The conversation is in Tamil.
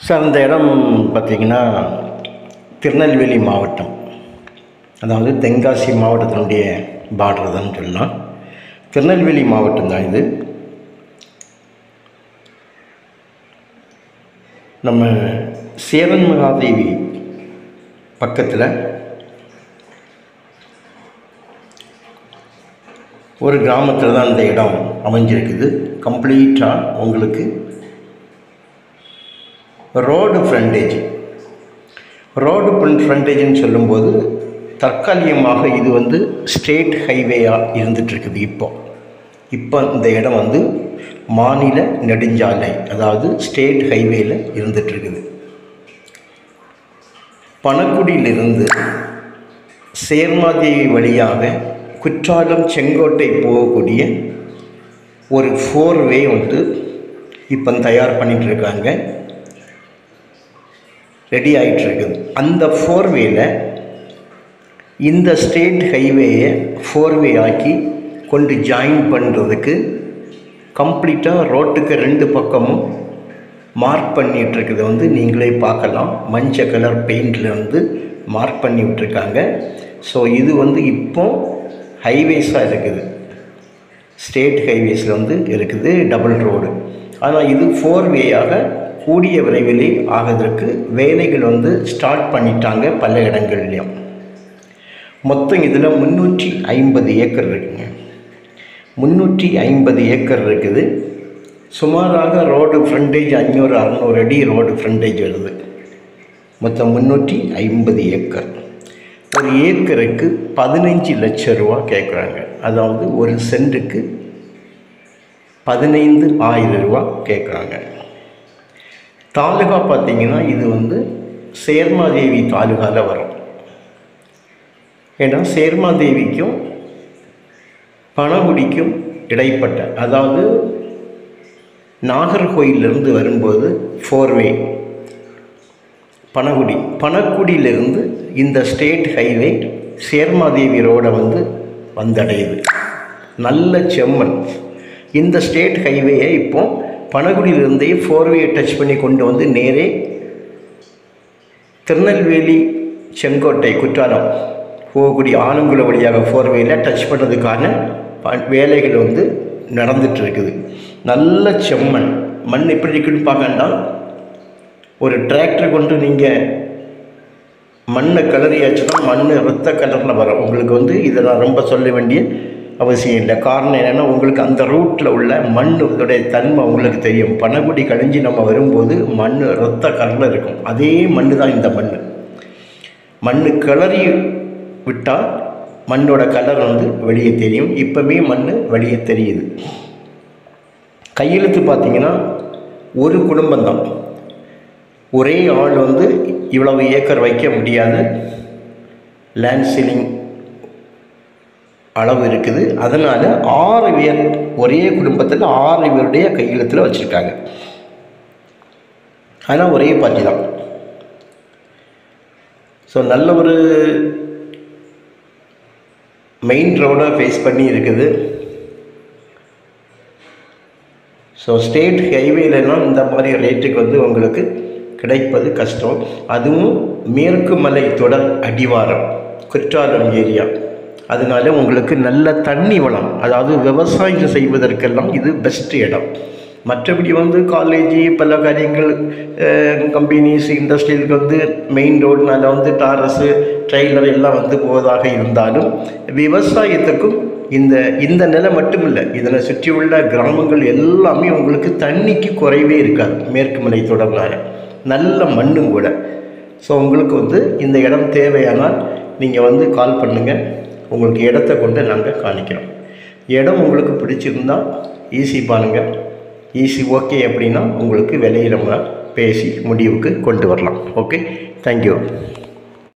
சார் அந்த இடம் பார்த்திங்கன்னா திருநெல்வேலி மாவட்டம் அதாவது தென்காசி மாவட்டத்தினுடைய பார்டர் தான் சொல்லலாம் திருநெல்வேலி மாவட்டம் தான் இது நம்ம சேரன் மகாதேவி பக்கத்தில் ஒரு கிராமத்தில் தான் இந்த இடம் அமைஞ்சிருக்குது கம்ப்ளீட்டாக உங்களுக்கு ரோடு ஃப்ரண்டேஜ் ரோடு ஃப்ரண்டேஜ்னு சொல்லும்போது தற்காலிகமாக இது வந்து ஸ்டேட் ஹைவேயாக இருந்துகிட்ருக்குது இப்போ இப்போ இந்த இடம் வந்து மாநில நெடுஞ்சாலை அதாவது ஸ்டேட் ஹைவேயில் இருந்துகிட்ருக்குது பணக்குடியிலிருந்து சேர்மாதேவி வழியாக குற்றாலம் செங்கோட்டை போகக்கூடிய ஒரு ஃபோர் வே வந்து இப்போ தயார் பண்ணிட்டு இருக்காங்க ரெடி ஆகிட்டு இருக்குது அந்த ஃபோர் வேல இந்த ஸ்டேட் ஹைவேயை ஃபோர் வே ஆக்கி கொண்டு ஜாயின் பண்ணுறதுக்கு கம்ப்ளீட்டாக ரோட்டுக்கு ரெண்டு பக்கமும் மார்க் பண்ணிட்டு இருக்கிறத வந்து நீங்களே பார்க்கலாம் மஞ்சள் கலர் பெயிண்டில் வந்து மார்க் பண்ணி விட்டுருக்காங்க ஸோ இது வந்து இப்போ ஹைவேஸாக இருக்குது ஸ்டேட் ஹைவேஸில் வந்து இருக்குது டபுள் ரோடு ஆனால் இது ஃபோர் வேயாக கூடிய விரைவிலே ஆகிறதுக்கு வேலைகள் வந்து ஸ்டார்ட் பண்ணிட்டாங்க பல இடங்கள்லையும் மொத்தம் இதில் முந்நூற்றி ஐம்பது ஏக்கர் இருக்குங்க முந்நூற்றி ஐம்பது ஏக்கர் இருக்குது சுமாராக ரோடு ஃப்ரண்டேஜ் அஞ்சூறு அறநூறு அடி ரோடு ஃப்ரண்டேஜ் வருது மொத்தம் முந்நூற்றி ஐம்பது ஏக்கர் ஒரு ஏக்கருக்கு பதினஞ்சு லட்ச ரூபா கேட்குறாங்க அதாவது ஒரு சென்ட்டுக்கு பதினைந்து ஆயிரம் ரூபா கேட்குறாங்க தாலுகா பார்த்திங்கன்னா இது வந்து சேர்மாதேவி தாலுகாவில் வரும் ஏன்னா சேர்மாதேவிக்கும் பணகுடிக்கும் இடைப்பட்ட அதாவது நாகர்கோயிலிருந்து வரும்போது ஃபோர்வே பனகுடி பனக்குடியிலிருந்து இந்த ஸ்டேட் ஹைவே சேர்மாதேவி ரோடை வந்து வந்தடையுது நல்ல செம்மண் இந்த ஸ்டேட் ஹைவேயை இப்போ பனகுடியிலிருந்தே ஃபோர்வேயை டச் பண்ணி கொண்டு வந்து நேரே திருநெல்வேலி செங்கோட்டை குற்றாலம் போகக்கூடிய ஆலங்குள வழியாக ஃபோர்வேயில் டச் பண்ணுறதுக்கான ப வேலைகள் வந்து நடந்துட்டு இருக்குது நல்ல செம்மண் மண் எப்படி இருக்குன்னு பார்க்கண்டா ஒரு டிராக்டர் கொண்டு நீங்கள் மண்ணை கிளறியாச்சுன்னா மண் ரத்த கலரில் வரும் உங்களுக்கு வந்து இதை நான் ரொம்ப சொல்ல வேண்டிய அவசியம் இல்லை காரணம் என்னென்னா உங்களுக்கு அந்த ரூட்டில் உள்ள மண் இதோடைய தன்மை உங்களுக்கு தெரியும் பனகுடி கழிஞ்சு நம்ம வரும்போது மண் ரத்த கலரில் இருக்கும் அதே மண் தான் இந்த மண் மண் கிளறி விட்டால் மண்ணோட கலர் வந்து வெளியே தெரியும் இப்போவே மண் வெளியே தெரியுது கையெழுத்து பார்த்தீங்கன்னா ஒரு குடும்பம்தான் ஒரே ஆள் வந்து இவ்வளவு ஏக்கர் வைக்க முடியாது லேண்ட் சீலிங் அளவு இருக்குது அதனால் ஆறு பேர் ஒரே குடும்பத்தில் ஆறு பேருடைய கையெழுத்தில் வச்சுருக்காங்க ஆனால் ஒரே பார்ட்டி தான் ஸோ நல்ல ஒரு மெயின் ரோடை ஃபேஸ் பண்ணி இருக்குது ஸோ ஸ்டேட் ஹைவேலெலாம் இந்த மாதிரி ரேட்டுக்கு வந்து உங்களுக்கு கிடைப்பது கஷ்டம் அதுவும் மேற்கு மலை தொடர் அடிவாரம் குற்றாலம் ஏரியா அதனால உங்களுக்கு நல்ல தண்ணி வளம் அதாவது விவசாயம் செய்வதற்கெல்லாம் இது பெஸ்ட் இடம் மற்றபடி வந்து காலேஜ் பல காரியங்கள் கம்பெனிஸ் இண்டஸ்ட்ரியலுக்கு வந்து மெயின் ரோடுனால வந்து டாரஸு ட்ரெய்லர் எல்லாம் வந்து போவதாக இருந்தாலும் விவசாயத்துக்கும் இந்த இந்த நிலை மட்டும் இல்லை இதனை சுற்றியுள்ள கிராமங்கள் எல்லாமே உங்களுக்கு தண்ணிக்கு குறைவே இருக்காது மேற்கு மலை தொடர்னால நல்ல மண்ணும் கூட ஸோ உங்களுக்கு வந்து இந்த இடம் தேவையானால் நீங்கள் வந்து கால் பண்ணுங்கள் உங்களுக்கு இடத்த கொண்டு நாங்கள் காணிக்கிறோம் இடம் உங்களுக்கு பிடிச்சிருந்தா ஈஸி பாருங்கள் ஈஸி ஓகே அப்படின்னா உங்களுக்கு விலையை நம்ம பேசி முடிவுக்கு கொண்டு வரலாம் ஓகே தேங்க்யூ